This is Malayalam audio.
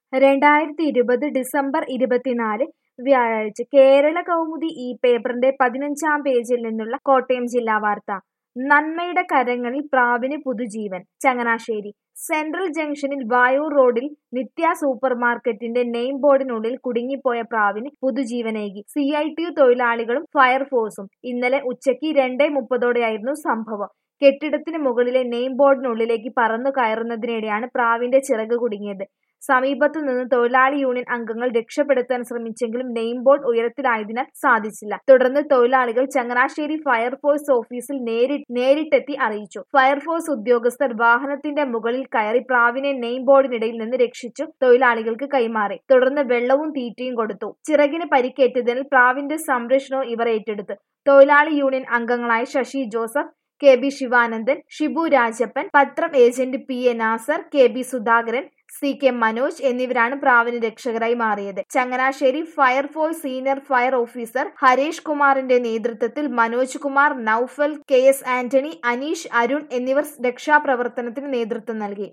രണ്ടായിരത്തി ഇരുപത് ഡിസംബർ ഇരുപത്തിനാല് വ്യാഴാഴ്ച കേരള കൗമുദി ഈ പേപ്പറിന്റെ പതിനഞ്ചാം പേജിൽ നിന്നുള്ള കോട്ടയം ജില്ലാ വാർത്ത നന്മയുടെ കരങ്ങളിൽ പ്രാവിന് പുതുജീവൻ ചങ്ങനാശ്ശേരി സെൻട്രൽ ജംഗ്ഷനിൽ വായൂർ റോഡിൽ നിത്യ സൂപ്പർ മാർക്കറ്റിന്റെ നെയിം ബോർഡിനുള്ളിൽ കുടുങ്ങിപ്പോയ പ്രാവിന് പുതുജീവനേകി സി ഐ ടി യു തൊഴിലാളികളും ഫയർഫോഴ്സും ഇന്നലെ ഉച്ചയ്ക്ക് രണ്ടേ മുപ്പതോടെയായിരുന്നു സംഭവം കെട്ടിടത്തിന് മുകളിലെ നെയിം ബോർഡിനുള്ളിലേക്ക് പറന്നു കയറുന്നതിനിടെയാണ് പ്രാവിന്റെ ചിറക് കുടുങ്ങിയത് സമീപത്തു നിന്ന് തൊഴിലാളി യൂണിയൻ അംഗങ്ങൾ രക്ഷപ്പെടുത്താൻ ശ്രമിച്ചെങ്കിലും നെയിം ബോർഡ് ഉയരത്തിലായതിനാൽ സാധിച്ചില്ല തുടർന്ന് തൊഴിലാളികൾ ചങ്ങനാശ്ശേരി ഫയർഫോഴ്സ് ഓഫീസിൽ നേരി നേരിട്ടെത്തി അറിയിച്ചു ഫയർഫോഴ്സ് ഉദ്യോഗസ്ഥർ വാഹനത്തിന്റെ മുകളിൽ കയറി പ്രാവിനെ നെയിം ബോർഡിനിടയിൽ നിന്ന് രക്ഷിച്ചു തൊഴിലാളികൾക്ക് കൈമാറി തുടർന്ന് വെള്ളവും തീറ്റയും കൊടുത്തു ചിറകിന് പരിക്കേറ്റതിനാൽ പ്രാവിന്റെ സംരക്ഷണവും ഇവർ ഏറ്റെടുത്തു തൊഴിലാളി യൂണിയൻ അംഗങ്ങളായ ശശി ജോസഫ് കെ ബി ശിവാനന്ദൻ ഷിബു രാജപ്പൻ പത്രം agent P A Nasar K B Sudhakaran C K Manoj എന്നിവരാണ് പ്രാവിന് രക്ഷകരായി മാറിയത് Changanassery fire force senior fire officer Harish കുമാറിന്റെ നേതൃത്വത്തിൽ മനോജ് കുമാർ നൌഫൽ കെ എസ് ആന്റണി അനീഷ് അരുൺ എന്നിവർ രക്ഷാപ്രവർത്തനത്തിന് നേതൃത്വം നൽകി